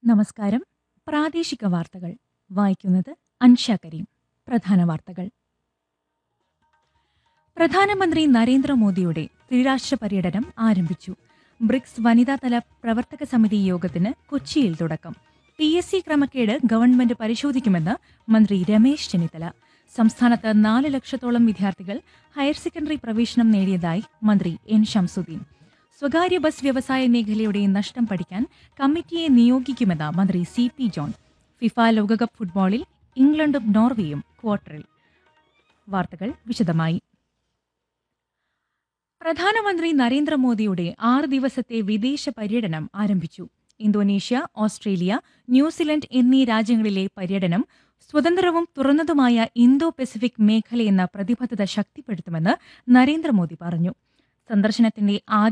നമസ്കാരം പ്രാദേശിക വാർത്തകൾ വായിക്കുന്നത് അൻഷ കരീം പ്രധാന വാർത്തകൾ പ്രധാനമന്ത്രി നരേന്ദ്രമോദിയുടെ ത്രിരാഷ്ട്ര പര്യടനം ആരംഭിച്ചു ബ്രിക്സ് വനിതാതല പ്രവർത്തക സമിതി യോഗത്തിന് കൊച്ചിയിൽ തുടക്കം പി എസ് സി ക്രമക്കേട് ഗവൺമെന്റ് പരിശോധിക്കുമെന്ന് മന്ത്രി രമേശ് ചെന്നിത്തല സംസ്ഥാനത്ത് നാല് ലക്ഷത്തോളം വിദ്യാർത്ഥികൾ ഹയർ സെക്കൻഡറി പ്രവേശനം നേടിയതായി മന്ത്രി എൻ ഷംസുദ്ദീൻ സ്വകാര്യ ബസ് വ്യവസായ മേഖലയുടെ നഷ്ടം പഠിക്കാൻ കമ്മിറ്റിയെ നിയോഗിക്കുമെന്ന് മന്ത്രി സി പി ജോൺ ഫിഫ ലോകകപ്പ് ഫുട്ബോളിൽ ഇംഗ്ലണ്ടും നോർവേയും ക്വാർട്ടറിൽ വാർത്തകൾ വിശദമായി പ്രധാനമന്ത്രി നരേന്ദ്രമോദിയുടെ ആറ് ദിവസത്തെ വിദേശ പര്യടനം ആരംഭിച്ചു ഇന്തോനേഷ്യ ഓസ്ട്രേലിയ ന്യൂസിലൻഡ് എന്നീ രാജ്യങ്ങളിലെ പര്യടനം സ്വതന്ത്രവും തുറന്നതുമായ ഇന്തോ പസഫിക് മേഖലയെന്ന പ്രതിബദ്ധത ശക്തിപ്പെടുത്തുമെന്ന് നരേന്ദ്രമോദി പറഞ്ഞു സന്ദർശനത്തിന്റെ ആദ്യ